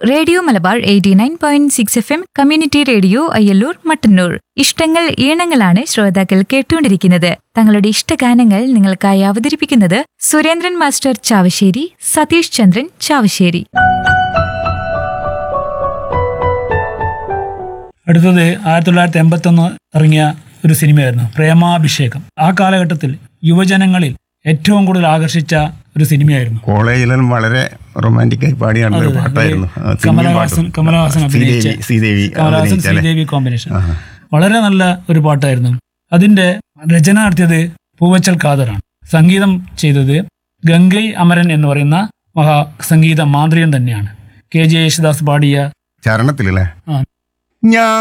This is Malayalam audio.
Radio Malabar eighty nine point six F M community radio Ayyallur Mattannur ഇഷ്ടങ്ങൾ ഈണങ്ങളാണ് ശ്രോതാക്കൾ കേട്ടുകൊണ്ടിരിക്കുന്നത് തങ്ങളുടെ ഇഷ്ടഗാനങ്ങൾ നിങ്ങൾക്കായി അവതരിപ്പിക്കുന്നത് സുരേന്ദ്രൻ മാസ്റ്റർ ചാവശ്ശേരി സതീഷ് ചന്ദ്രൻ ചാവശ്ശേരി അടുത്തത് ആയിരത്തി തൊള്ളായിരത്തി എൺപത്തൊന്ന് ഇറങ്ങിയ ഒരു സിനിമയായിരുന്നു പ്രേമാഭിഷേകം ആ കാലഘട്ടത്തിൽ യുവജനങ്ങളിൽ ഏറ്റവും കൂടുതൽ ആകർഷിച്ച ഒരു സിനിമയായിരുന്നു കോളേജിലും വളരെ റൊമാൻറ്റിക് ആയി പാടി നടന്ന ഒരു പാട്ടായിരുന്നു ആ, സിനിമയും കമലഹാസൻ പാട്ടും. കമലഹാസൻ അഭിനയിച്ച ശ്രീദേവി ശ്രീദേവി കമലഹാസൻ അഭിനയിച്ച അല്ലേ? ശ്രീദേവി കോമ്പിനേഷൻ ആഹാ. വളരെ നല്ല ഒരു പാട്ടായിരുന്നു അതിന്റെ രചന നടത്തിയത് പൂവച്ചൽ ഖാദറാണ് സംഗീതം ചെയ്തത് ഗംഗൈ അമരൻ എന്ന് പറയുന്ന മഹാ സംഗീത മാന്ത്രികൻ തന്നെയാണ് കെ ജെ യേശുദാസ് പാടിയ ചരണത്തിലല്ലേ ആ. ഞാൻ